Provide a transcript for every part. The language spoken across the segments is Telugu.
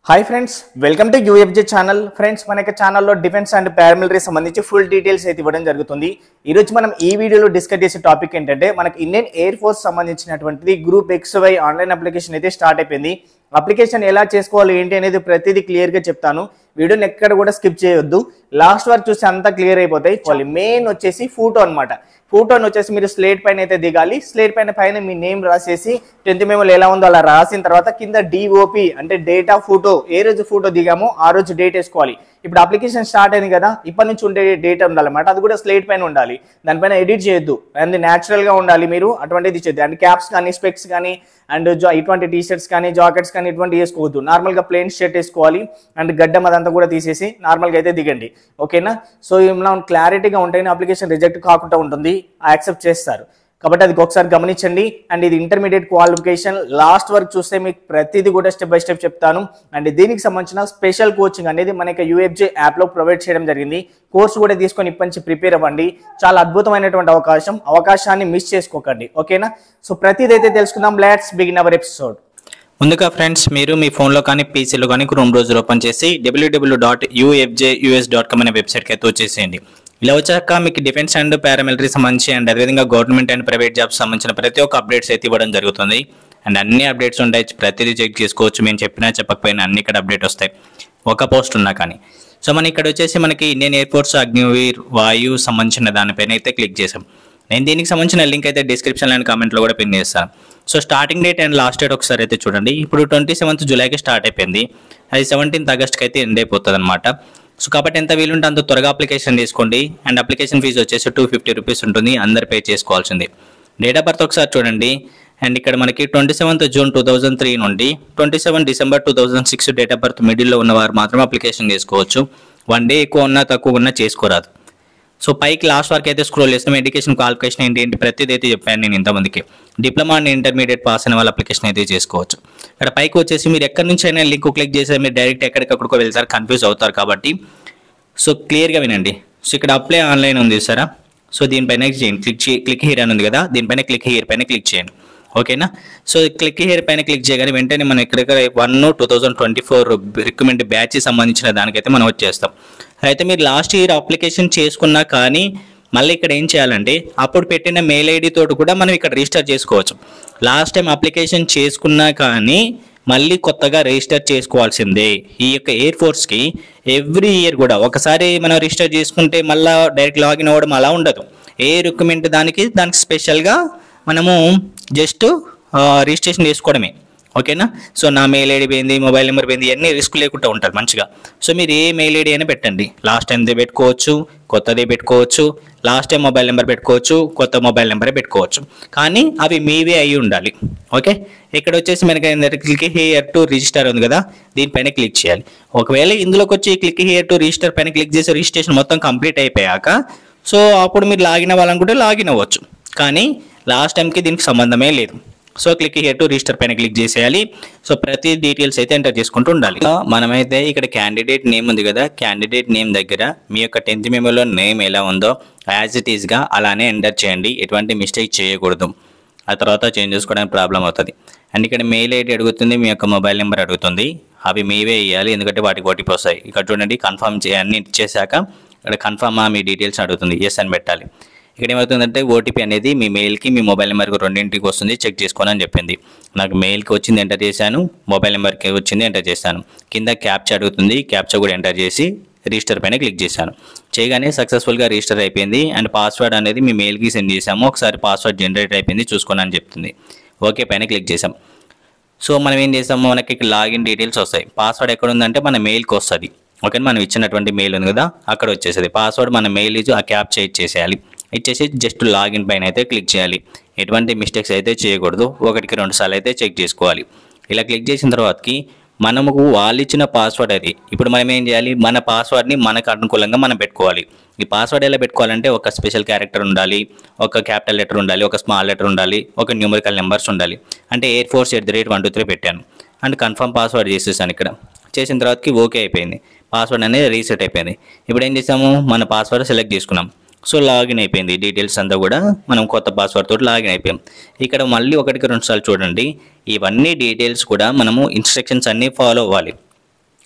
hi friends welcome to UFJ channel friends మన యొక్క ఛానల్లో డిఫెన్స్ అండ్ పారామిలిటరీ సంబంధించి ఫుల్ డీటెయిల్స్ అయితే ఇవ్వడం జరుగుతుంది ఈ రోజు మనం ఈ వీడియోలో డిస్కస్ చేసే టాపిక్ ఏంటంటే మనకి ఇండియన్ ఎయిర్ ఫోర్స్ సంబంధించినటువంటిది group X Y online application అయితే స్టార్ట్ అయిపోయింది అప్లికేషన్ ఎలా చేసుకోవాలి ఏంటి అనేది ప్రతిదీ క్లియర్ గా చెప్తాను వీడియోని ఎక్కడ కూడా స్కిప్ చేయొద్దు లాస్ట్ వరకు చూస్తే అంతా క్లియర్ అయిపోతాయి మెయిన్ వచ్చేసి ఫోటో అన్నమాట ఫోటోని వచ్చేసి మీరు స్లేట్ పైన అయితే దిగాలి స్లేట్ పైన పైన మీ నేమ్ రాసేసి టెన్త్ మెమోలు ఎలా ఉందో అలా రాసిన తర్వాత కింద డిఓపి అంటే డేటా ఫోటో ఏ రోజు ఫోటో దిగామో ఆ రోజు డేట్ వేసుకోవాలి ఇప్పుడు అప్లికేషన్ స్టార్ట్ అయింది కదా ఇప్పటి నుంచి ఉండే డేట్ ఉండాలన్నమాట అది కూడా స్లేట్ పైన ఉండాలి దానిపైన ఎడిట్ చేయొద్దు అది న్యాచురల్ గా ఉండాలి మీరు అటువంటిది చేయొద్దు అండ్ క్యాప్స్ కానీ స్పెక్స్ కానీ అండ్ జా ఇటువంటి టీ షర్ట్స్ కానీ జాకెట్స్ కానీ ఇటువంటి వేసుకోవద్దు నార్మల్ గా ప్లెయిన్ షర్ట్ వేసుకోవాలి అండ్ గడ్డం అదంతా కూడా తీసేసి నార్మల్ గా అయితే దిగండి ఓకేనా సో ఇలా క్లారిటీగా ఉంటేనే అప్లికేషన్ రిజెక్ట్ కాకుండా ఉంటుంది యాక్సెప్ట్ చేస్తారు కాబట్టి అది ఒకసారి గమనించండి అండ్ ఇది ఇంటర్మీడియట్ క్వాలిఫికేషన్ లాస్ట్ వరకు చూస్తే మీకు ప్రతిదీ కూడా స్టెప్ బై స్టెప్ చెప్తాను అండ్ దీనికి సంబంధించిన స్పెషల్ కోచింగ్ అనేది మనకి యూఎఫ్జే యాప్లో ప్రొవైడ్ చేయడం జరిగింది కోర్సు కూడా తీసుకొని ఇప్పటి నుంచి ప్రిపేర్ అవ్వండి చాలా అద్భుతమైనటువంటి అవకాశం అవకాశాన్ని మిస్ చేసుకోకండి ఓకేనా సో ప్రతిదీ అయితే తెలుసుకుందాం లెట్స్ బిగిన్ అవర్ ఎపిసోడ్ ముందుగా ఫ్రెండ్స్ మీరు మీ ఫోన్లో కానీ పీసీలో కానీ క్రోమ్ బ్రౌజర్ ఓపెన్ చేసి WWW dot UFJUS dot com అనే వెబ్సైట్కి అయితే వచ్చేసేయండి ఇలా వచ్చాక మీకు డిఫెన్స్ అండ్ పారామిలిటరీ సంబంధించి అండ్ అదేవిధంగా గవర్నమెంట్ అండ్ ప్రైవేట్ జాబ్స్ సంబంధించిన ప్రతి ఒక్క అప్డేట్స్ అయితే ఇవ్వడం జరుగుతుంది అండ్ అన్ని అప్డేట్స్ ఉంటాయి ప్రతిదీ చెక్ చేసుకోవచ్చు మేము చెప్పినా చెప్పకపోయినా అన్ని ఇక్కడ అప్డేట్ వస్తాయి ఒక పోస్ట్ ఉన్నా కానీ సో మన ఇక్కడ వచ్చేసి మనకి ఇండియన్ ఎయిర్ ఫోర్స్ అగ్నివీర్ వాయు సంబంధించిన దానిపైన అయితే క్లిక్ చేసాం నేను దీనికి సంబంధించిన లింక్ అయితే డిస్క్రిప్షన్ అండ్ కామెంట్లో కూడా పిన్ చేస్తాను so starting date and last date ఒకసారి అయితే చూడండి ఇప్పుడు ట్వంటీ సెవెంత్ జూలైకి స్టార్ట్ అయిపోయింది అది సెవెంటీన్త్ ఆగస్ట్కి అయితే ఎండ్ అయిపోతుంది అనమాట సో కాబట్టి ఎంత వీలుంటే అంత త్వరగా అప్లికేషన్ తీసుకోండి అండ్ అప్లికేషన్ ఫీజు వచ్చేసి టూ ఫిఫ్టీ రూపీస్ ఉంటుంది అందరు పే చేసుకోవాల్సింది డేట్ ఆఫ్ బర్త్ ఒకసారి చూడండి అండ్ ఇక్కడ మనకి twenty seventh June two thousand three నుండి twenty seven December two thousand six date of birth మిడిల్లో ఉన్నవారు మాత్రం అప్లికేషన్ చేసుకోవచ్చు వన్ డే ఎక్కువ ఉన్నా తక్కువ ఉన్నా చేసుకోరాదు సో పైకి లాస్ట్ వరకు అయితే స్క్రోల్ చేస్తాం ఎడ్యుకేషన్ క్వాలిఫికేషన్ ఏంటి ఏంటి ప్రతిదీ అయితే చెప్పాను నేను ఇంతమందికి డిప్లొమా అండ్ ఇంటర్మీడియట్ పాస్ అయిన వాళ్ళ అప్లికేషన్ అయితే చేసుకోవచ్చు ఇక్కడ పైకి వచ్చేసి మీరు ఎక్కడి నుంచి అయినా లింక్ క్లిక్ చేస్తే మీరు డైరెక్ట్ ఎక్కడికక్కడికో వెళ్తారు కన్ఫ్యూజ్ అవుతారు కాబట్టి సో క్లియర్గా వినండి సో ఇక్కడ అప్లై ఆన్లైన్ ఉంది సారా సో దీనిపైన చేయండి క్లిక్ చే క్లిక్ హియర్ అని ఉంది కదా దీనిపైన క్లిక్ హియర్ పైన క్లిక్ చేయండి ఓకేనా సో క్లిక్ హియర్ పైన క్లిక్ చేయగానే వెంటనే మనం ఇక్కడ one two thousand twenty four recommend batch సంబంధించిన దానికైతే మనం వచ్చేస్తాం అయితే మీరు లాస్ట్ ఇయర్ అప్లికేషన్ చేసుకున్నా కానీ మళ్ళీ ఇక్కడ ఏం చేయాలంటే అప్పుడు పెట్టిన మెయిల్ ఐడి తోటి కూడా మనం ఇక్కడ రిజిస్టర్ చేసుకోవచ్చు లాస్ట్ టైం అప్లికేషన్ చేసుకున్నా కానీ మళ్ళీ కొత్తగా రిజిస్టర్ చేసుకోవాల్సిందే ఈ యొక్క ఎయిర్ ఫోర్స్కి ఎవ్రీ ఇయర్ కూడా ఒకసారి మనం రిజిస్టర్ చేసుకుంటే మళ్ళీ డైరెక్ట్ లాగిన్ అవ్వడం అలా ఉండదు ఏ రిక్రూట్మెంట్ దానికి దానికి స్పెషల్గా మనము జస్ట్ రిజిస్ట్రేషన్ చేసుకోవడమే ఓకేనా సో నా మెయిల్ ఐడి పోయింది మొబైల్ నెంబర్ పోయింది ఇవన్నీ రిస్క్ లేకుండా ఉంటారు మంచిగా సో మీరు ఏ మెయిల్ ఐడి అయినా పెట్టండి లాస్ట్ టైందే పెట్టుకోవచ్చు కొత్తదే పెట్టుకోవచ్చు లాస్ట్ టైం మొబైల్ నెంబర్ పెట్టుకోవచ్చు కొత్త మొబైల్ నెంబరే పెట్టుకోవచ్చు కానీ అవి మీవే అయి ఉండాలి ఓకే ఇక్కడ వచ్చేసి మనకి ఏంటంటే క్లిక్ హియర్ టు రిజిస్టర్ ఉంది కదా దీనిపైన క్లిక్ చేయాలి ఒకవేళ ఇందులోకి వచ్చి క్లిక్ హియర్ టు రిజిస్టర్ పైన క్లిక్ చేసి రిజిస్ట్రేషన్ మొత్తం కంప్లీట్ అయిపోయాక సో అప్పుడు మీరు లాగిన్ అవ్వాలనుకుంటే లాగిన్ అవ్వచ్చు కానీ లాస్ట్ టైంకి దీనికి సంబంధమే లేదు so click here to register పైన క్లిక్ చేసేయాలి సో ప్రతి డీటెయిల్స్ అయితే ఎంటర్ చేసుకుంటూ ఉండాలి సో మనమైతే ఇక్కడ క్యాండిడేట్ నేమ్ ఉంది కదా క్యాండిడేట్ నేమ్ దగ్గర మీ యొక్క టెన్త్ మెమోలో నేమ్ ఎలా ఉందో యాజ్ ఇట్ ఈస్గా అలానే ఎంటర్ చేయండి ఎటువంటి మిస్టేక్ చేయకూడదు ఆ తర్వాత చేంజ్ చేసుకోవడానికి ప్రాబ్లం అవుతుంది అండ్ ఇక్కడ మెయిల్ ఐడి అడుగుతుంది మీ యొక్క మొబైల్ నెంబర్ అడుగుతుంది అవి మీవే ఇవ్వాలి ఎందుకంటే వాటికి ఓటీపీ వస్తాయి ఇక్కడ చూడండి కన్ఫర్మ్ చే అన్ని ఇచ్చేసాక ఇక్కడ కన్ఫర్మ్ మీ డీటెయిల్స్ అడుగుతుంది ఎస్ అని పెట్టాలి ఇక్కడ ఏమవుతుందంటే ఓటీపీ అనేది మీ మెయిల్కి మీ మొబైల్ నెంబర్కి రెండింటికి వస్తుంది చెక్ చేసుకోని అని చెప్పింది నాకు మెయిల్కి వచ్చింది ఎంటర్ చేశాను మొబైల్ నెంబర్కి వచ్చింది ఎంటర్ చేశాను కింద క్యాప్చా అడుగుతుంది క్యాప్చా కూడా ఎంటర్ చేసి రిజిస్టర్ పైన క్లిక్ చేశాను చేయగానే సక్సెస్ఫుల్గా రిజిస్టర్ అయిపోయింది అండ్ పాస్వర్డ్ అనేది మీ మెయిల్కి సెండ్ చేసాము ఒకసారి పాస్వర్డ్ జనరేట్ అయిపోయింది చూసుకోండి అని చెప్తుంది ఓకే పైన క్లిక్ చేసాం సో మనం ఏం చేస్తాము మనకి ఇక్కడ లాగిన్ డీటెయిల్స్ వస్తాయి పాస్వర్డ్ ఎక్కడ ఉందంటే మన మెయిల్కి వస్తుంది ఓకే మనం ఇచ్చినటువంటి మెయిల్ ఉంది కదా అక్కడ వచ్చేసేది పాస్వర్డ్ మన మెయిల్ ఇచ్చి ఆ క్యాప్చా ఇచ్చేసేయాలి ఇచ్చేసి జస్ట్ లాగిన్ పైన అయితే క్లిక్ చేయాలి ఎటువంటి మిస్టేక్స్ అయితే చేయకూడదు ఒకటికి రెండు సార్లు అయితే చెక్ చేసుకోవాలి ఇలా క్లిక్ చేసిన తర్వాతకి మనకు వాళ్ళు ఇచ్చిన పాస్వర్డ్ అది ఇప్పుడు మనం ఏం చేయాలి మన పాస్వర్డ్ని మనకు అనుకూలంగా మనం పెట్టుకోవాలి ఈ పాస్వర్డ్ ఎలా పెట్టుకోవాలంటే ఒక స్పెషల్ క్యారెక్టర్ ఉండాలి ఒక క్యాపిటల్ లెటర్ ఉండాలి ఒక స్మాల్ లెటర్ ఉండాలి ఒక న్యూమరికల్ నెంబర్స్ ఉండాలి అంటే air force at the rate one two three పెట్టాను అండ్ కన్ఫర్మ్ పాస్వర్డ్ చేసేసాను ఇక్కడ చేసిన తర్వాతకి ఓకే అయిపోయింది పాస్వర్డ్ అనేది రీసెట్ అయిపోయింది ఇప్పుడు ఏం చేసాము మన పాస్వర్డ్ సెలెక్ట్ చేసుకున్నాం సో లాగిన్ అయిపోయింది డీటెయిల్స్ అంతా కూడా మనం కొత్త పాస్వర్డ్ తోటి లాగిన్ అయిపోయాం ఇక్కడ మళ్ళీ ఒకటికి రెండు సార్లు చూడండి ఇవన్నీ డీటెయిల్స్ కూడా మనము ఇన్స్ట్రక్షన్స్ అన్నీ ఫాలో అవ్వాలి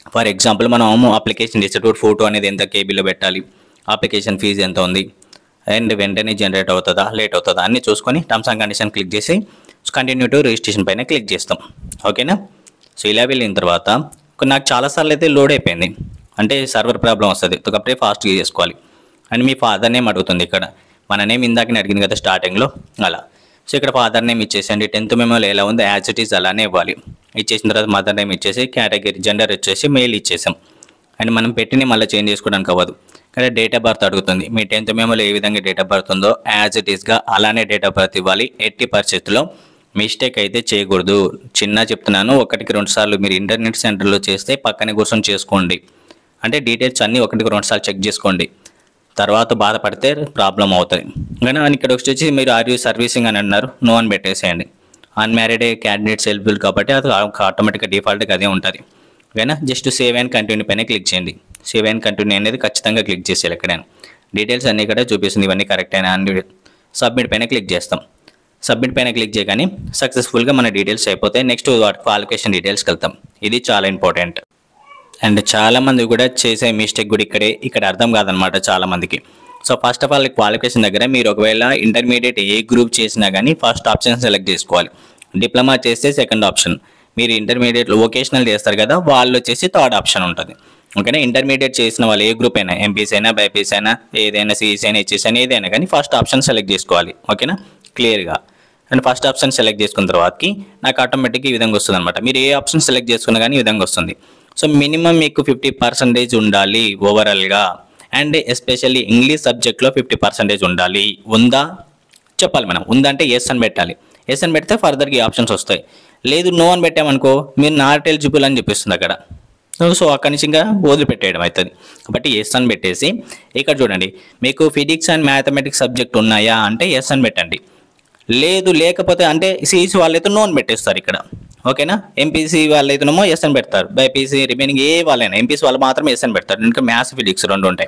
ఫర్ ఎగ్జాంపుల్ మనం అప్లికేషన్ చేసేటప్పుడు ఫోటో అనేది ఎంత కేబీలో పెట్టాలి అప్లికేషన్ ఫీజు ఎంత ఉంది అండ్ వెంటనే జనరేట్ అవుతుందా లేట్ అవుతుందా అన్ని చూసుకొని టర్మ్స్ అండ్ కండిషన్ క్లిక్ చేసి కంటిన్యూ టు రిజిస్ట్రేషన్ పైన క్లిక్ చేస్తాం ఓకేనా సో ఇలా వెళ్ళిన తర్వాత కొన్ని నాకు చాలాసార్లు అయితే లోడ్ అయిపోయింది అంటే సర్వర్ ప్రాబ్లం వస్తుంది కాబట్టి ఫాస్ట్గా చేసుకోవాలి అండ్ మీ ఫాదర్ నేమ్ అడుగుతుంది ఇక్కడ మన నేమ్ ఇందాకనే అడిగింది కదా స్టార్టింగ్లో అలా సో ఇక్కడ ఫాదర్ నేమ్ ఇచ్చేసండి టెన్త్ మెమోలో ఎలా ఉందో యాజ్ ఇట్ ఈస్ అలానే ఇవ్వాలి ఇచ్చేసిన తర్వాత మదర్ నేమ్ ఇచ్చేసి కేటగిరీ జెండర్ వచ్చేసి మెయిల్ ఇచ్చేసాం అండ్ మనం పెట్టిన మళ్ళీ చేంజ్ చేసుకోవడానికి అవ్వదు ఇక్కడ డేట్ ఆఫ్ బర్త్ అడుగుతుంది మీ టెన్త్ మెమోలో ఏ విధంగా డేట్ ఆఫ్ బర్త్ ఉందో యాజ్ ఇట్ ఈస్గా అలానే డేట్ ఆఫ్ బర్త్ ఇవ్వాలి ఎట్టి పరిస్థితుల్లో మిస్టేక్ అయితే చేయకూడదు చిన్న చెప్తున్నాను ఒకటికి రెండు సార్లు మీరు ఇంటర్నెట్ సెంటర్లో చేస్తే పక్కనే కూర్చొని చేసుకోండి అంటే డీటెయిల్స్ అన్నీ ఒకటికి రెండు సార్లు చెక్ చేసుకోండి తర్వాత బాధపడితే ప్రాబ్లం అవుతుంది కానీ ఇక్కడ వచ్చేసి మీరు ఆర్ యూ సర్వీసింగ్ అని అన్నారు నో అని పెట్టేసేయండి అన్మ్యారీడ్ క్యాండిడేట్స్ ఎలిజిబుల్ కాబట్టి అది ఆటోమేటిక్గా డిఫాల్ట్గా అదే ఉంటుంది ఓకేనా జస్ట్ సేవ్ అండ్ కంటిన్యూ పైన క్లిక్ చేయండి సేవ్ అండ్ కంటిన్యూ అనేది ఖచ్చితంగా క్లిక్ చేసేయాలి ఎక్కడైనా డీటెయిల్స్ అన్నీ ఇక్కడ చూపిస్తుంది ఇవన్నీ కరెక్ట్ అయినా అన్ని సబ్మిట్ పైన క్లిక్ చేస్తాం సబ్మిట్ పైన క్లిక్ చేయగానే సక్సెస్ఫుల్గా మన డీటెయిల్స్ అయిపోతాయి నెక్స్ట్ వాటి క్వాలిఫికేషన్ డీటెయిల్స్కి వెళ్తాం ఇది చాలా ఇంపార్టెంట్ అండ్ చాలా మంది కూడా చేసే మిస్టేక్ కూడా ఇక్కడే ఇక్కడ అర్థం కాదనమాట చాలా మందికి so first of all qualification దగ్గర మీరు ఒకవేళ ఇంటర్మీడియట్ ఏ గ్రూప్ చేసినా కానీ ఫస్ట్ ఆప్షన్ సెలెక్ట్ చేసుకోవాలి డిప్లొమా చేస్తే సెకండ్ ఆప్షన్ మీరు ఇంటర్మీడియట్ వొకేషనల్ చేస్తారు కదా వాళ్ళు వచ్చేసి థర్డ్ ఆప్షన్ ఉంటుంది ఓకేనా ఇంటర్మీడియట్ చేసిన వాళ్ళు ఏ గ్రూప్ అయినా ఎంపీసీ అయినా బైపీసీ అయినా ఏదైనా సిఈసీ అయినా హెచ్ఎస్ అయినా ఏదైనా కానీ ఫస్ట్ ఆప్షన్ సెలెక్ట్ చేసుకోవాలి ఓకేనా క్లియర్గా అండ్ ఫస్ట్ ఆప్షన్ సెలెక్ట్ చేసుకున్న తర్వాతకి నాకు ఆటోమేటిక్గా ఈ విధంగా వస్తుంది అనమాట మీరు ఏ ఆప్షన్ సెలెక్ట్ చేసుకున్నా కానీ ఈ విధంగా వస్తుంది సో మినిమం మీకు ఫిఫ్టీ పర్సెంటేజ్ ఉండాలి ఓవరాల్గా అండ్ ఎస్పెషల్లీ ఇంగ్లీష్ సబ్జెక్ట్లో ఫిఫ్టీ పర్సెంటేజ్ ఉండాలి ఉందా చెప్పాలి మనం ఉందంటే ఎస్ అని పెట్టాలి ఎస్ అని పెడితే ఫర్దర్గా ఈ ఆప్షన్స్ వస్తాయి లేదు నో అని పెట్టామనుకో మీరు నాట్ ఎలిజిబుల్ అని చెప్పిస్తుంది అక్కడ సో అక్కడి నుంచి ఇంకా వదిలిపెట్టేయడం అవుతుంది కాబట్టి ఎస్ అని పెట్టేసి ఇక్కడ చూడండి మీకు ఫిజిక్స్ అండ్ మ్యాథమెటిక్స్ సబ్జెక్ట్ ఉన్నాయా అంటే ఎస్ అని పెట్టండి లేదు లేకపోతే అంటే సిఈసి వాళ్ళైతే నోన్ పెట్టేస్తారు ఇక్కడ ఓకేనా ఎంపీసీ వాళ్ళైతేనేమో ఎస్ అని పెడతారు బైపీసీ రిమైనింగ్ ఏ వాళ్ళైనా ఎంపీసీ వాళ్ళు మాత్రమే ఎస్ అని పెడతారు ఇంకా మ్యాథ్స్ ఫిజిక్స్ రెండు ఉంటాయి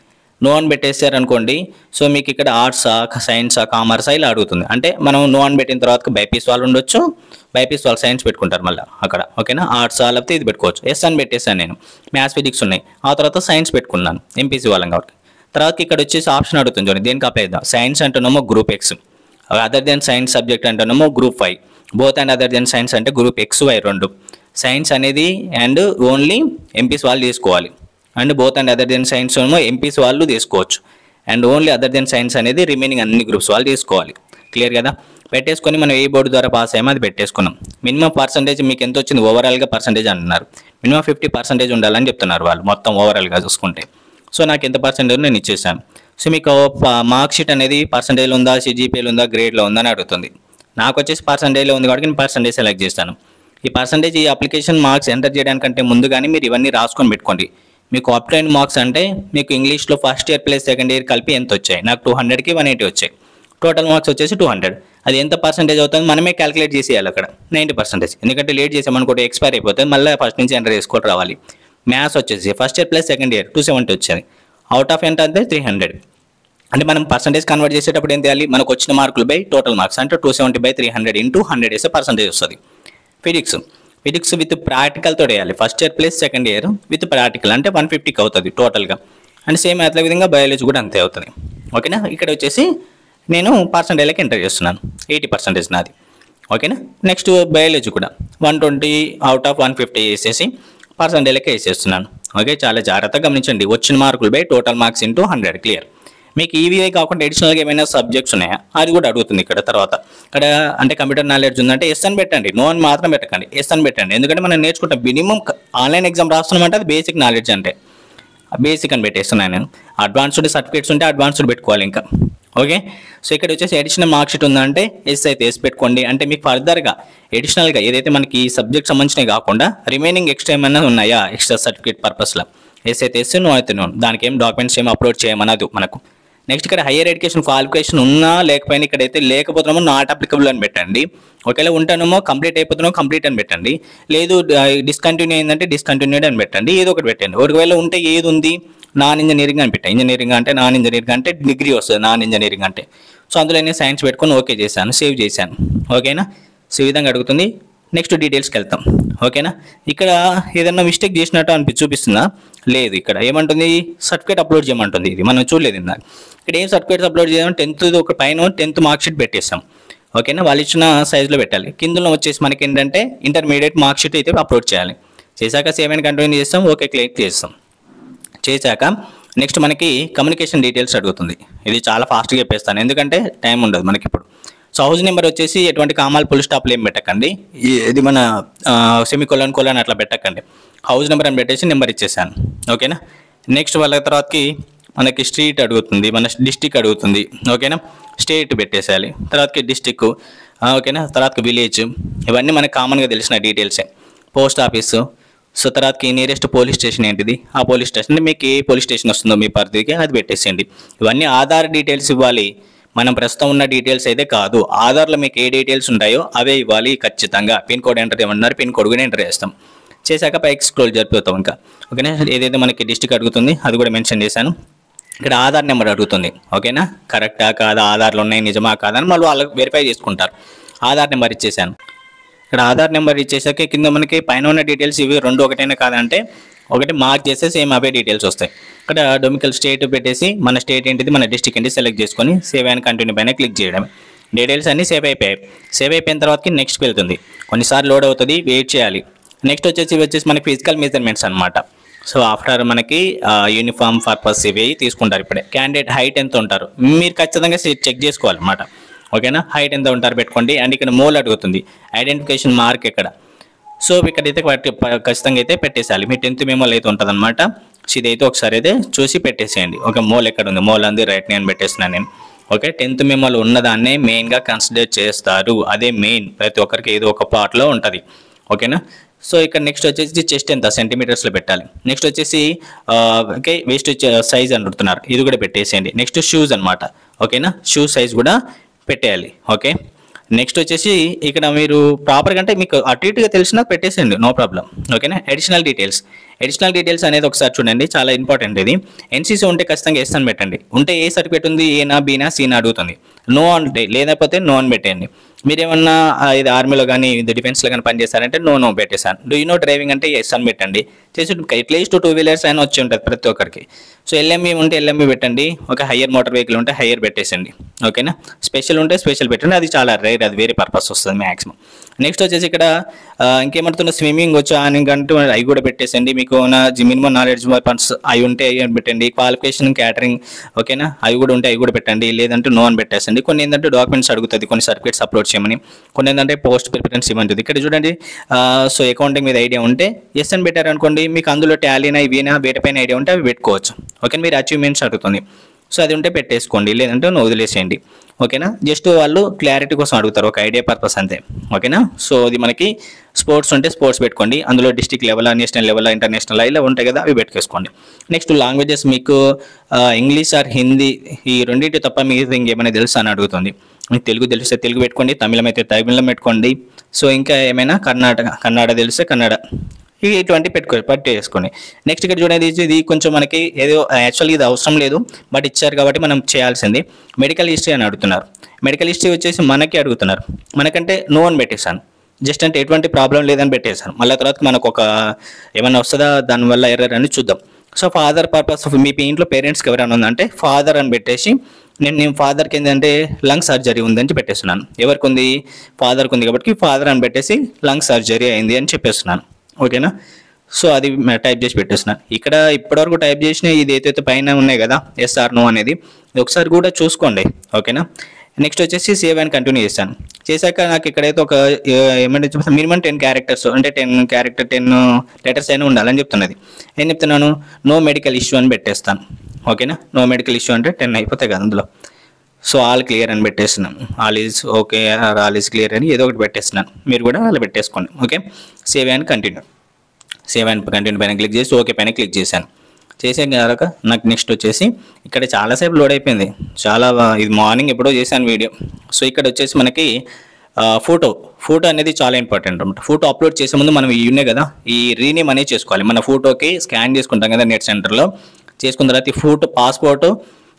నో అని పెట్టేశారు అనుకోండి సో మీకు ఇక్కడ ఆర్ట్సా సైన్సా కామర్సా ఇలా అడుగుతుంది అంటే మనం నో అని పెట్టిన తర్వాత బైపీస్ వాళ్ళు ఉండొచ్చు బైపీస్ వాళ్ళు సైన్స్ పెట్టుకుంటారు మళ్ళీ అక్కడ ఓకేనా ఆర్ట్సా లేకపోతే ఇది పెట్టుకోవచ్చు ఎస్ అని పెట్టేశాను నేను మ్యాథ్స్ ఫిజిక్స్ ఉన్నాయి ఆ తర్వాత సైన్స్ పెట్టుకున్నాను ఎంపీసీ వాళ్ళం కాబట్టి తర్వాత ఇక్కడ వచ్చేసి ఆప్షన్ అడుగుతుంది చూడండి దేనికి అప్లై చేద్దాం సైన్స్ అంటున్నామో group X other than science subject అంటున్నామో group five both and other than science అంటే గ్రూప్ ఎక్స్ వై రెండు సైన్స్ అనేది అండ్ ఓన్లీ ఎంపీస్ వాళ్ళు తీసుకోవాలి and both and other than science ఏమో ఎంపీస్ వాళ్ళు తీసుకోవచ్చు and only other than science అనేది రిమైనింగ్ అన్ని గ్రూప్స్ వాళ్ళు తీసుకోవాలి క్లియర్ కదా పెట్టేసుకొని మనం ఏ బోర్డు ద్వారా పాస్ అయ్యామో అది పెట్టేసుకున్నాం మినిమం పర్సంటేజ్ మీకు ఎంత వచ్చింది ఓవరాల్గా పర్సంటేజ్ అంటున్నారు మినిమం ఫిఫ్టీ పర్సెంటేజ్ ఉండాలని చెప్తున్నారు వాళ్ళు మొత్తం ఓవరాల్గా చూసుకుంటే సో నాకు ఎంత పర్సెంటేజ్ నేను ఇచ్చేసాను సో మీకు మార్క్ షీట్ అనేది పర్సంటేజ్లో ఉందా సిజిపిఏలో ఉందా గ్రేడ్లో ఉందా అని అడుగుతుంది నాకు వచ్చేసి పర్సంటేజ్లో ఉంది కాబట్టి నేను పర్సంటేజ్ సెలెక్ట్ చేస్తాను ఈ పర్సంటేజ్ ఈ అప్లికేషన్ మార్క్స్ ఎంటర్ చేయడానికంటే ముందుగానే మీరు ఇవన్నీ రాసుకొని పెట్టుకోండి మీకు అప్టైన్ మార్క్స్ అంటే మీకు ఇంగ్లీష్లో first year plus second year కలిపి ఎంత వచ్చాయి నాకు టూ హండ్రెడ్కి వన్ ఎయిటీ వచ్చాయి టోటల్ మార్క్స్ వచ్చేసి టూ హండ్రెడ్ అది ఎంత పర్సెంటేజ్ అవుతుంది మనమే క్యాలిక్యులేట్ చేసేయాలి అక్కడ నైంటీ పర్సెంటేజ్ ఎందుకంటే లేట్ చేసామనుకోండి ఎక్స్పైర్ అయిపోతుంది మళ్ళీ ఫస్ట్ నుంచి ఎంటర్ చేసుకోవాలి రావాలి మ్యాథ్స్ వచ్చేసి first year plus second year two seventy వచ్చేది అవుట్ ఆఫ్ ఎంత అంటే త్రీ హండ్రెడ్ అంటే మనం పర్సంటేజ్ కన్వర్ట్ చేసేటప్పుడు ఏం చేయాలి మనకు వచ్చిన మార్కులు బై టోటల్ మార్క్స్ అంటే two seventy by three hundred into hundred వేస్తే పర్సంటేజ్ వస్తుంది ఫిజిక్స్ ఫిజిక్స్ విత్ ప్రాక్టికల్తో వేయాలి first year plus second year with practical అంటే వన్ ఫిఫ్టీకి అవుతుంది టోటల్గా అండ్ సేమ్ అట్లా విధంగా బయాలజీ కూడా అంతే అవుతుంది ఓకేనా ఇక్కడ వచ్చేసి నేను పర్సంటేజ్లకి ఎంటర్ చేస్తున్నాను ఎయిటీ పర్సెంటేజ్ నాది ఓకేనా నెక్స్ట్ బయాలజీ కూడా one twenty out of one fifty వేసేసి పర్సంటేజ్లకి వేసేస్తున్నాను ఓకే చాలా జాగ్రత్తగా గమనించండి వచ్చిన మార్కులు by total marks into hundred clear మీకు ఈవీఐ కాకుండా అడిషనల్గా ఏమైనా సబ్జెక్ట్స్ ఉన్నాయా అది కూడా అడుగుతుంది ఇక్కడ తర్వాత ఇక్కడ అంటే కంప్యూటర్ నాలెడ్జ్ ఉందంటే ఎస్ అని పెట్టండి నో అని మాత్రం పెట్టకండి ఎస్ అని పెట్టండి ఎందుకంటే మనం నేర్చుకుంటాం మినిమం ఆన్లైన్ ఎగ్జామ్ రాస్తున్నామంటే అది బేసిక్ నాలెడ్జ్ అంటే బేసిక్ అని పెట్టేస్తున్నాను నేను అడ్వాన్స్డ్ సర్టిఫికేట్స్ ఉంటే అడ్వాన్స్డ్ పెట్టుకోవాలి ఇంకా ఓకే సో ఇక్కడ వచ్చేసి అడిషనల్ మార్క్ షీట్ ఉందంటే ఎస్ అయితే ఎస్ పెట్టుకోండి అంటే మీకు ఫర్దర్గా అడిషనల్గా ఏదైతే మనకి ఈ సబ్జెక్ట్ సంబంధించినవి కాకుండా రిమైనింగ్ ఎక్స్ట్రా ఏమైనా ఉన్నాయా ఎక్స్ట్రా సర్టిఫికేట్ పర్పస్లో ఎస్ అయితే ఎస్ నో అయితే నో దానికి ఏం డాక్యుమెంట్స్ ఏం అప్లోడ్ చేయమన్నది మనకు నెక్స్ట్ ఇక్కడ హైయర్ ఎడ్యుకేషన్ క్వాలిఫికేషన్ ఉన్నా లేకపోయినా ఇక్కడైతే లేకపోతున్నామో నాట్ అప్లికబుల్ అని పెట్టండి ఒకవేళ ఉంటానేమో కంప్లీట్ అయిపోతున్నామో కంప్లీట్ అని పెట్టండి లేదు డిస్కంటిన్యూ అయిందంటే డిస్కంటిన్యూడ్ అని పెట్టండి ఏదో ఒకటి పెట్టండి ఒకవేళ ఉంటే ఏది ఉంది నాన్ ఇంజనీరింగ్ అని పెట్టాను ఇంజనీరింగ్ అంటే నాన్ ఇంజనీరింగ్ అంటే డిగ్రీ వస్తుంది నాన్ ఇంజనీరింగ్ అంటే సో అందులో నేను సైన్స్ పెట్టుకొని ఓకే చేశాను సేవ్ చేశాను ఓకేనా సో ఈ విధంగా అడుగుతుంది నెక్స్ట్ డీటెయిల్స్కి వెళ్తాం ఓకేనా ఇక్కడ ఏదైనా మిస్టేక్ చేసినట్టు అనిపి చూపిస్తుందా లేదు ఇక్కడ ఏమంటుంది సర్టిఫికేట్ అప్లోడ్ చేయమంటుంది ఇది మనం చూడలేదు ఇందాక ఇక్కడ ఏం సర్టిఫికేట్స్ అప్లోడ్ చేయడం టెన్త్ ఒక పైన టెన్త్ మార్క్ షీట్ పెట్టేస్తాం ఓకేనా వాళ్ళు ఇచ్చిన సైజులో పెట్టాలి కిందలో వచ్చేసి మనకి ఏంటంటే ఇంటర్మీడియట్ మార్క్ షీట్ అయితే అప్లోడ్ చేయాలి చేశాక సేవ్ అండ్ కంటిన్యూ చేస్తాం ఓకే క్లిక్ చేస్తాం చేశాక నెక్స్ట్ మనకి కమ్యూనికేషన్ డీటెయిల్స్ అడుగుతుంది ఇది చాలా ఫాస్ట్గా చెప్పేస్తాను ఎందుకంటే టైం ఉండదు మనకి ఇప్పుడు సో హౌస్ నెంబర్ వచ్చేసి ఎటువంటి కామాల్ పుల్ స్టాప్లు ఏం పెట్టకండి ఈ- ఇది మన సెమీ కొలన్ కొలన్ అట్లా పెట్టకండి హౌస్ నెంబర్ అని పెట్టేసి నెంబర్ ఇచ్చేసాను ఓకేనా నెక్స్ట్ వాళ్ళ తర్వాతకి మనకి స్ట్రీట్ అడుగుతుంది మన డిస్టిక్ అడుగుతుంది ఓకేనా స్టేట్ పెట్టేసేయాలి తర్వాతకి డిస్టిక్ ఓకేనా తర్వాతకి విలేజ్ ఇవన్నీ మనకి కామన్గా తెలిసిన డీటెయిల్సే పోస్ట్ ఆఫీసు సో తర్వాతకి నియరెస్ట్ పోలీస్ స్టేషన్ ఏంటిది ఆ పోలీస్ స్టేషన్ మీకు ఏ పోలీస్ స్టేషన్ వస్తుందో మీ పరిధికి అది పెట్టేసేయండి ఇవన్నీ ఆధార్ డీటెయిల్స్ ఇవ్వాలి మనం ప్రస్తుతం ఉన్న డీటెయిల్స్ అయితే కాదు ఆధార్లో మీకు ఏ డీటెయిల్స్ ఉంటాయో అవే ఇవ్వాలి ఖచ్చితంగా పిన్ కోడ్ ఎంటర్ చేయమన్నారు పిన్ కోడ్ కూడా ఎంటర్ చేస్తాం చేశాక పైకి స్క్రోల్ జరిపోతాం ఇంకా ఓకేనా ఏదైతే మనకి డిస్టిక్ అడుగుతుంది అది కూడా మెన్షన్ చేశాను ఇక్కడ ఆధార్ నెంబర్ అడుగుతుంది ఓకేనా కరెక్టా కాదా ఆధార్లు ఉన్నాయి నిజమా కాదా అని మళ్ళీ వాళ్ళు వెరిఫై చేసుకుంటారు ఆధార్ నెంబర్ ఇచ్చేసాను ఇక్కడ ఆధార్ నెంబర్ ఇచ్చేసాక కింద మనకి పైన ఉన్న డీటెయిల్స్ ఇవి రెండు ఒకటైనా కాదంటే ఒకటి మార్క్ చేస్తే సేమ్ అవే డీటెయిల్స్ వస్తాయి ఇక్కడ డొమికల్ స్టేట్ పెట్టేసి మన స్టేట్ ఏంటిది మన డిస్టిక్ ఏంటి సెలెక్ట్ చేసుకొని సేవ్ అండ్ కంటిన్యూ పైన క్లిక్ చేయడం డీటెయిల్స్ అన్నీ సేవ్ అయిపోయాయి సేవ్ అయిపోయిన తర్వాతకి నెక్స్ట్ వెళ్తుంది కొన్నిసార్లు లోడ్ అవుతుంది వెయిట్ చేయాలి నెక్స్ట్ వచ్చేసి ఇవి వచ్చేసి మనకి ఫిజికల్ మెజర్మెంట్స్ అనమాట సో ఆఫ్టర్ మనకి యూనిఫామ్ పర్పస్ ఇవి తీసుకుంటారు ఇప్పుడే క్యాండిడేట్ హైట్ ఎంత ఉంటారు మీరు ఖచ్చితంగా చెక్ చేసుకోవాలన్నమాట ఓకేనా హైట్ ఎంత ఉంటారు పెట్టుకోండి అండ్ ఇక్కడ మోల్ అడుగుతుంది ఐడెంటిఫికేషన్ మార్క్ ఎక్కడ సో ఇక్కడైతే పట్టి- ప- ఖచ్చితంగా అయితే పెట్టేసేయాలి మీ టెన్త్ మెమోల్ అయితే ఉంటుంది అనమాట సో ఇదైతే ఒకసారి అయితే చూసి పెట్టేసేయండి ఒక మోల్ ఎక్కడ ఉంది మోల్ అంది రైట్ నేను పెట్టేస్తున్నాను నేను ఓకే టెన్త్ మెమోలు ఉన్నదాన్నే మెయిన్గా కన్సిడర్ చేస్తారు అదే మెయిన్ ప్రతి ఒక్కరికి ఏదో ఒక పార్ట్లో ఉంటుంది ఓకేనా సో ఇక్కడ నెక్స్ట్ వచ్చేసి చెస్ట్ ఎంత సెంటీమీటర్స్లో పెట్టాలి నెక్స్ట్ వచ్చేసి ఆ, ఓకే వేస్ట్ సైజ్ అంటున్నారు ఇది కూడా పెట్టేసేయండి నెక్స్ట్ షూస్ అన్నమాట ఓకేనా షూ సైజ్ కూడా పెట్టేయాలి ఓకే నెక్స్ట్ వచ్చేసి ఇక్కడ మీరు ప్రాపర్గా అంటే మీకు అటు ఇటుగా తెలిసినా పెట్టేసేయండి నో ప్రాబ్లం ఓకేనా అడిషనల్ డీటెయిల్స్ అడిషనల్ డీటెయిల్స్ అనేది ఒకసారి చూడండి చాలా ఇంపార్టెంట్ ఇది ఎన్సీసీ ఉంటే ఖచ్చితంగా ఎస్ అని పెట్టండి ఉంటే ఏ సర్టిఫికేట్ ఉంది ఏనా బీనా సీనా అడుగుతుంది నో అంటే లేకపోతే నో అని పెట్టండి మీరేమన్నా ఆ, ఇది ఆర్మీలో కానీ ఇది డిఫెన్స్లో కానీ పనిచేస్తారంటే నో నో పెట్టేశాను డూ యూ నో డ్రైవింగ్ అంటే ఎస్ అని పెట్టండి చేసి అట్లీస్ట్ టూ వీలర్స్ అయినా వచ్చి ఉంటుంది ప్రతి ఒక్కరికి సో ఎల్ఎంఈ ఉంటే ఎల్ఎంఈ పెట్టండి ఒక హయ్యర్ మోటార్ వెహికల్ ఉంటే హయ్యర్ పెట్టేసండి ఓకేనా స్పెషల్ ఉంటే స్పెషల్ పెట్టండి అది చాలా రేర్ అది వేరే పర్పస్ వస్తుంది మ్యాక్సిమం నెక్స్ట్ వచ్చేసి ఇక్కడ ఆ, ఇంకేమంటున్నా స్విమ్మింగ్ వచ్చా అని అంటూ అవి కూడా పెట్టేసండి మీకు మినిమం నాలెడ్జ్ పర్స్ అవి ఉంటే అవి పెట్టండి క్వాలిఫికేషన్ క్యాటరింగ్ ఓకేనా అవి కూడా ఉంటే అవి కూడా పెట్టండి లేదంటే నో అని పెట్టేసండి కొన్ని ఏంటంటే డాక్యుమెంట్స్ అడుగుతుంది కొన్ని సర్టిఫికేట్స్ అప్లోడ్ చేయమని కొన్ని ఏంటంటే పోస్ట్ ప్రిఫరెన్స్ ఇవ్వండి ఇక్కడ చూడండి సో అకౌంటింగ్ మీద ఐడియా ఉంటే ఎస్ అని పెట్టారు అనుకోండి మీకు అందులో టాలీనా ఇవేనా వేటిపైన ఐడియా ఉంటే అవి పెట్టుకోవచ్చు ఓకే మీరు అచీవ్మెంట్స్ అడుగుతుంది సో అది ఉంటే పెట్టేసుకోండి లేదంటే నువ్వు వదిలేసేయండి ఓకేనా జస్ట్ వాళ్ళు క్లారిటీ కోసం అడుగుతారు ఒక ఐడియా పర్పస్ అంతే ఓకేనా సో ఇది మనకి స్పోర్ట్స్ ఉంటే స్పోర్ట్స్ పెట్టుకోండి అందులో district level national level international ఇలా ఉంటాయి కదా అవి పెట్టుకేసుకోండి నెక్స్ట్ లాంగ్వేజెస్ మీకు ఇంగ్లీష్ ఆర్ హిందీ ఈ రెండింటి తప్ప మీకు ఇంకేమైనా తెలుసా అని అడుగుతుంది మీకు తెలుగు తెలిస్తే తెలుగు పెట్టుకోండి తమిళం అయితే తమిళం పెట్టుకోండి సో ఇంకా ఏమైనా కర్ణాటక కన్నడ తెలిస్తే కన్నడ ఇవి ఇటువంటి పెట్టుకో పట్టేసుకోండి నెక్స్ట్ ఇక్కడ చూడండి ఇది- ఇది కొంచెం మనకి ఏదో యాక్చువల్గా ఇది అవసరం లేదు బట్ ఇచ్చారు కాబట్టి మనం చేయాల్సింది మెడికల్ హిస్టరీ అని అడుగుతున్నారు మెడికల్ హిస్టరీ వచ్చేసి మనకి అడుగుతున్నారు మనకంటే నో అని పెట్టేశాను జస్ట్ అంటే ఎటువంటి ప్రాబ్లం లేదని పెట్టేశాను మళ్ళీ తర్వాత మనకు ఒక ఏమైనా వస్తుందా దానివల్ల ఎర్రర్ అని చూద్దాం సో ఫాదర్ పర్పస్ మీ ఇంట్లో పేరెంట్స్కి ఎవరైనా ఉందంటే ఫాదర్ అని పెట్టేసి నేను నేను ఫాదర్కి ఏంటంటే లంగ్ సర్జరీ ఉందని పెట్టేస్తున్నాను ఎవరికి ఉంది ఫాదర్కి ఉంది కాబట్టి ఫాదర్ అని పెట్టేసి లంగ్ సర్జరీ అయింది అని చెప్పేస్తున్నాను ఓకేనా సో అది టైప్ చేసి పెట్టేస్తున్నాను ఇక్కడ ఇప్పటివరకు టైప్ చేసిన ఇది ఏదైతే పైన ఉన్నాయి కదా ఎస్ఆర్ నో అనేది ఇది ఒకసారి కూడా చూసుకోండి ఓకేనా నెక్స్ట్ వచ్చేసి సేవ్ అండ్ కంటిన్యూ చేశాను చేశాక నాకు ఇక్కడైతే ఒక ఏ, ఏమంటే మినిమం టెన్ క్యారెక్టర్స్ అంటే టెన్ క్యారెక్టర్ టెన్ లెటర్స్ అయినా ఉండాలని చెప్తున్నది ఏం చెప్తున్నాను నో మెడికల్ ఇష్యూ అని పెట్టేస్తాను ఓకేనా నో మెడికల్ ఇష్యూ అంటే టెన్ అయిపోతాయి కదా అందులో సో ఆల్ క్లియర్ అని పెట్టేస్తున్నాను all is okay all is clear అని ఏదో ఒకటి పెట్టేస్తున్నాను మీరు కూడా అలా పెట్టేసుకోండి okay save and continue save and continue పైన క్లిక్ చేసి ఓకే పైన క్లిక్ చేశాను చేసాక నాకు నెక్స్ట్ వచ్చేసి ఇక్కడ చాలాసేపు లోడ్ అయిపోయింది చాలా బా- ఇది మార్నింగ్ ఎప్పుడో చేశాను వీడియో సో ఇక్కడ వచ్చేసి మనకి ఫోటో ఫోటో అనేది చాలా ఇంపార్టెంట్ అనమాట ఫోటో అప్లోడ్ చేసే ముందు మనం ఇవి ఉన్నాయి కదా ఈ రీనేమ్ అనేది చేసుకోవాలి మన ఫోటోకి స్కాన్ చేసుకుంటాం కదా నెట్ సెంటర్లో చేసుకున్న తర్వాత ఈ ఫోటో పాస్పోర్ట్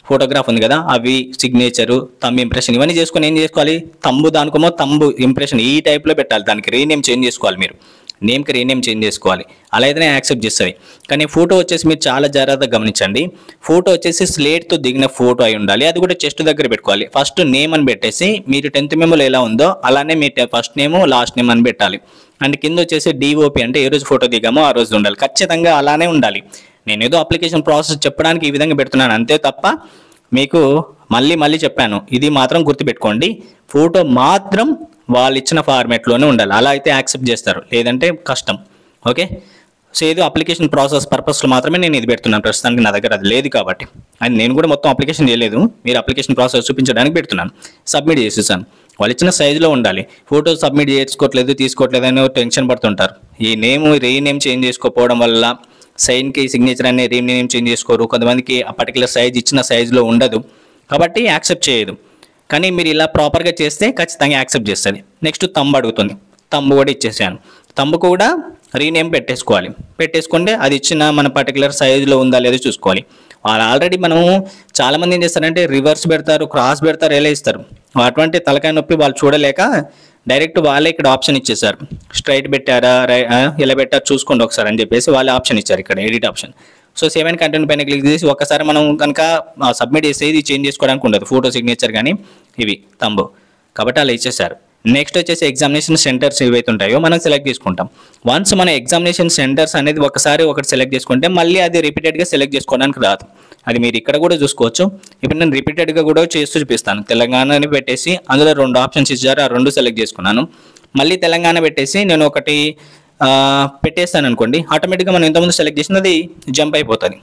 ఫోటోగ్రాఫ్ ఉంది కదా అవి సిగ్నేచరు తమ్ ఇంప్రెషన్ ఇవన్నీ చేసుకొని ఏం చేసుకోవాలి తంబు దానికోమో తంబు ఇంప్రెషన్ ఈ టైప్లో పెట్టాలి దానికి రీనేమ్ చేంజ్ చేసుకోవాలి మీరు నేమ్కి రీనేమ్ చేంజ్ చేసుకోవాలి అలా అయితేనే యాక్సెప్ట్ చేస్తుంది కానీ ఫోటో వచ్చేసి మీరు చాలా జాగ్రత్తగా గమనించండి ఫోటో వచ్చేసి స్లేట్తో దిగిన ఫోటో అయి ఉండాలి అది కూడా చెస్ట్ దగ్గర పెట్టుకోవాలి ఫస్ట్ నేమ్ అని పెట్టేసి మీరు టెన్త్ మెమోలో ఎలా ఉందో అలానే మీ ఫస్ట్ నేమ్ లాస్ట్ నేమ్ అని పెట్టాలి అండ్ కింద వచ్చేసి డిఓపి అంటే ఏ రోజు ఫోటో దిగామో ఆ రోజు ఉండాలి ఖచ్చితంగా అలానే ఉండాలి నేను ఏదో అప్లికేషన్ ప్రాసెస్ చెప్పడానికి ఈ విధంగా పెడుతున్నాను అంతే తప్ప మీకు మళ్ళీ మళ్ళీ చెప్పాను ఇది మాత్రం గుర్తుపెట్టుకోండి ఫోటో మాత్రం వాళ్ళు ఇచ్చిన ఫార్మేట్లోనే ఉండాలి అలా అయితే యాక్సెప్ట్ చేస్తారు లేదంటే కష్టం ఓకే సో ఏదో అప్లికేషన్ ప్రాసెస్ పర్పస్లో మాత్రమే నేను ఇది పెడుతున్నాను ప్రస్తుతానికి నా దగ్గర అది లేదు కాబట్టి అండ్ నేను కూడా మొత్తం అప్లికేషన్ చేయలేదు మీరు అప్లికేషన్ ప్రాసెస్ చూపించడానికి పెడుతున్నాను సబ్మిట్ చేసేసాను వాళ్ళు ఇచ్చిన సైజులో ఉండాలి ఫోటో సబ్మిట్ చేసుకోవట్లేదు తీసుకోవట్లేదు అని టెన్షన్ పడుతుంటారు ఈ నేమ్ రీనేమ్ చేంజ్ చేసుకోకపోవడం వల్ల సైన్కి సిగ్నేచర్ అనే రీనేమ్ చేంజ్ చేసుకోరు కొంతమందికి ఆ పర్టికులర్ సైజ్ ఇచ్చిన సైజులో ఉండదు కాబట్టి యాక్సెప్ట్ చేయదు కానీ మీరు ఇలా ప్రాపర్గా చేస్తే ఖచ్చితంగా యాక్సెప్ట్ చేస్తుంది నెక్స్ట్ తంబు అడుగుతుంది తంబు కూడా ఇచ్చేసాను తంబు కూడా రీనేమ్ పెట్టేసుకోవాలి పెట్టేసుకుంటే అది ఇచ్చిన మన పర్టికులర్ సైజులో ఉందా లేదో చూసుకోవాలి వాళ్ళు ఆల్రెడీ మనము చాలామంది ఏం చేస్తారంటే రివర్స్ పెడతారు క్రాస్ పెడతారు ఎలా ఇస్తారు అటువంటి తలకాయ నొప్పి వాళ్ళు చూడలేక డైరెక్ట్ వాళ్ళే ఇక్కడ ఆప్షన్ ఇచ్చేసారు స్ట్రైట్ పెట్టారా రై ఆ, ఇలా పెట్టారు చూసుకోండి ఒకసారి అని చెప్పేసి వాళ్ళే ఆప్షన్ ఇచ్చారు ఇక్కడ edit option so save and continue పైన క్లిక్ చేసి ఒక్కసారి మనం కనుక సబ్మిట్ చేస్తే ఇది చేంజ్ చేసుకోవడానికి ఉండదు ఫోటో సిగ్నేచర్ కానీ ఇవి తంబు కాబట్టి అలా ఇచ్చేసారు నెక్స్ట్ వచ్చేసి ఎగ్జామినేషన్ సెంటర్స్ ఏవైతే ఉంటాయో మనం సెలెక్ట్ చేసుకుంటాం వన్స్ మన ఎగ్జామినేషన్ సెంటర్స్ అనేది ఒకసారి ఒకటి సెలెక్ట్ చేసుకుంటే మళ్ళీ అది రిపీటెడ్గా సెలెక్ట్ చేసుకోవడానికి రాదు అది మీరు ఇక్కడ కూడా చూసుకోవచ్చు ఇప్పుడు నేను రిపీటెడ్గా కూడా చేస్తూ చూపిస్తాను తెలంగాణ అని పెట్టేసి అందులో రెండు ఆప్షన్స్ ఇచ్చారు ఆ రెండు సెలెక్ట్ చేసుకున్నాను మళ్ళీ తెలంగాణ పెట్టేసి నేను ఒకటి ఆ, పెట్టేస్తాను అనుకోండి ఆటోమేటిక్గా మనం ఎంతమంది సెలెక్ట్ చేసినది జంప్ అయిపోతుంది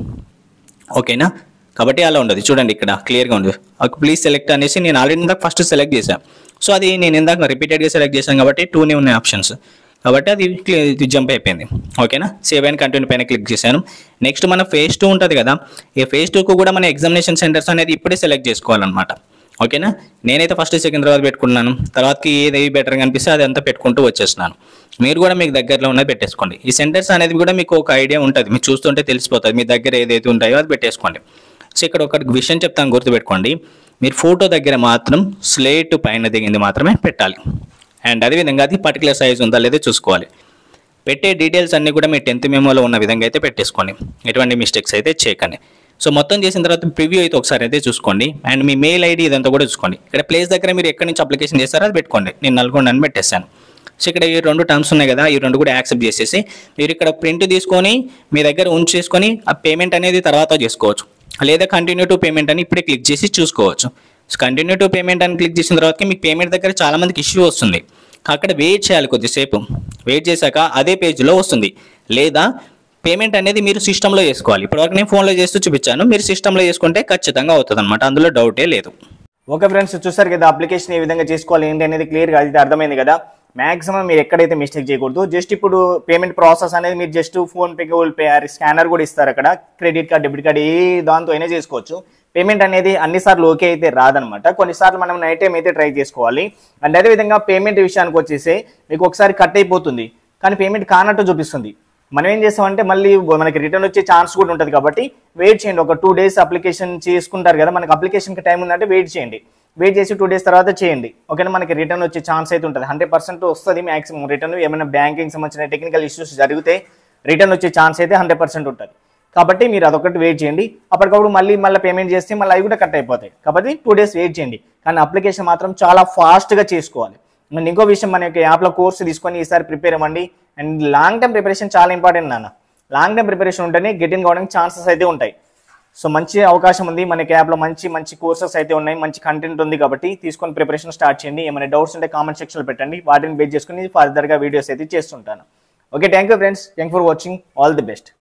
ఓకేనా కాబట్టి అలా ఉండదు చూడండి ఇక్కడ క్లియర్గా ఉంది ప్లీజ్ సెలెక్ట్ అనేసి నేను ఆల్రెడీ ఇందాక ఫస్ట్ సెలెక్ట్ చేశాను సో అది నేను ఇందాక రిపీటెడ్గా సెలెక్ట్ చేశాను కాబట్టి టూనే ఉన్నాయి ఆప్షన్స్ కాబట్టి అది clear- ఇది జంప్ అయిపోయింది ఓకేనా సేవ్ అండ్ కంటిన్యూ పైన క్లిక్ చేశాను నెక్స్ట్ మన ఫేజ్ టూ ఉంటుంది కదా ఈ ఫేజ్ టూకు కూడా మన ఎగ్జామినేషన్ సెంటర్స్ అనేది ఇప్పుడే సెలెక్ట్ చేసుకోవాలన్నమాట ఓకేనా నేనైతే ఫస్ట్ సికింద్రాబాద్ పెట్టుకున్నాను తర్వాతకి ఏది బెటర్గా అనిపిస్తే అది అంతా పెట్టుకుంటూ వచ్చేస్తున్నాను మీరు కూడా మీకు దగ్గరలో ఉన్నది పెట్టేసుకోండి ఈ సెంటర్స్ అనేది కూడా మీకు ఒక ఐడియా ఉంటుంది మీరు చూస్తుంటే తెలిసిపోతుంది మీ దగ్గర ఏదైతే ఉంటాయో అది పెట్టేసుకోండి సో ఇక్కడ ఒక విషయం చెప్తాను గుర్తుపెట్టుకోండి మీరు ఫోటో దగ్గర మాత్రం స్లేట్ పైన దిగింది మాత్రమే పెట్టాలి అండ్ అదేవిధంగా అది పర్టికులర్ సైజ్ ఉందా లేదో చూసుకోవాలి పెట్టే డీటెయిల్స్ అన్నీ కూడా మీ టెన్త్ మెమోలో ఉన్న విధంగా అయితే పెట్టేసుకోండి ఎటువంటి మిస్టేక్స్ అయితే చేయకండి సో మొత్తం చేసిన తర్వాత ప్రివ్యూ అయితే ఒకసారి అయితే చూసుకోండి అండ్ మీ మెయిల్ ఐడి ఇదంతా కూడా చూసుకోండి ఇక్కడ ప్లేస్ దగ్గర మీరు ఎక్కడి నుంచి అప్లికేషన్ చేస్తారో అది పెట్టుకోండి నేను నల్గొండ అని పెట్టేశాను సో ఇక్కడ ఈ రెండు టర్మ్స్ ఉన్నాయి కదా ఈ రెండు కూడా యాక్సెప్ట్ చేసేసి మీరు ఇక్కడ ప్రింట్ తీసుకొని మీ దగ్గర ఉంచేసుకొని ఆ పేమెంట్ అనేది తర్వాత చేసుకోవచ్చు లేదా కంటిన్యూ టు పేమెంట్ అని ఇప్పుడే క్లిక్ చేసి చూసుకోవచ్చు సో కంటిన్యూ టు పేమెంట్ అని క్లిక్ చేసిన తర్వాత మీకు పేమెంట్ దగ్గర చాలా మందికి ఇష్యూ వస్తుంది అక్కడ వెయిట్ చేయాలి కొద్దిసేపు వెయిట్ చేశాక అదే పేజ్లో వస్తుంది లేదా పేమెంట్ అనేది మీరు సిస్టంలో చేసుకోవాలి ఇప్పటివరకు నేను ఫోన్లో చేస్తూ చూపించాను మీరు సిస్టంలో చేసుకుంటే ఖచ్చితంగా అవుతుంది అనమాట అందులో డౌటే లేదు ఓకే ఫ్రెండ్స్ చూసారు కదా అప్లికేషన్ ఏ విధంగా చేసుకోవాలి ఏంటి అనేది క్లియర్గా అయితే అర్థమైంది కదా మాక్సిమం మీరు ఎక్కడైతే మిస్టేక్ చేయకూడదు జస్ట్ ఇప్పుడు పేమెంట్ ప్రాసెస్ అనేది మీరు just PhonePe Google Pay scanner కూడా ఇస్తారు అక్కడ క్రెడిట్ కార్డ్ డెబిట్ కార్డ్ ఏ దాంతో అయినా చేసుకోవచ్చు పేమెంట్ అనేది అన్నిసార్లు ఓకే అయితే రాదనమాట కొన్నిసార్లు మనం నైట్ టైం అయితే ట్రై చేసుకోవాలి అండ్ అదేవిధంగా పేమెంట్ విషయానికి వచ్చేసి మీకు ఒకసారి కట్ అయిపోతుంది కానీ పేమెంట్ కానట్టు చూపిస్తుంది మనం ఏం చేస్తామంటే మళ్ళీ మనకి రిటర్న్ వచ్చే ఛాన్స్ కూడా ఉంటుంది కాబట్టి వెయిట్ చేయండి ఒక టూ డేస్ అప్లికేషన్ చేసుకుంటారు కదా మనకి అప్లికేషన్కి టైం ఉందంటే వెయిట్ చేయండి వెయిట్ చేసి టూ డేస్ తర్వాత చేయండి ఓకేనా మనకి రిటర్న్ వచ్చే ఛాన్స్ అయితే ఉంటుంది హండ్రెడ్ పర్సెంట్ వస్తుంది మాక్సిమం రిటర్న్ ఏమైనా బ్యాంకింగ్ సంబంధించిన టెక్నికల్ ఇష్యూస్ జరిగితే రిటర్న్ వచ్చే ఛాన్స్ అయితే హండ్రెడ్ పర్సెంట్ ఉంటుంది కాబట్టి మీరు అదొకటి వెయిట్ చేయండి అప్పటికప్పుడు మళ్ళీ మళ్ళీ పేమెంట్ చేస్తే మళ్ళీ అవి కూడా కట్ అయిపోతాయి కాబట్టి టూ డేస్ వెయిట్ చేయండి కానీ అప్లికేషన్ మాత్రం చాలా ఫాస్ట్గా చేసుకోవాలి అండ్ ఇంకో విషయం మన యొక్క యాప్లో కోర్సు తీసుకొని ఈసారి ప్రిపేర్ అవ్వండి అండ్ లాంగ్ టైం ప్రిపరేషన్ చాలా ఇంపార్టెంట్ నాన్న లాంగ్ టైం ప్రిపరేషన్ ఉంటేనే గెటింగ్ కావడానికి ఛాన్సెస్ అయితే ఉంటాయి సో మంచి అవకాశం ఉంది మనకి యాప్లో మంచి మంచి కోర్సెస్ అయితే ఉన్నాయి మంచి కంటెంట్ ఉంది కాబట్టి తీసుకొని ప్రిపరేషన్ స్టార్ట్ చేయండి ఏమైనా డౌట్స్ ఉంటే కామెంట్ సెక్షన్లో పెట్టండి వాటిని బేస్ చేసుకుని ఫర్దర్గా వీడియోస్ అయితే చేస్తుంటాను okay thank you friends thank for watching all the best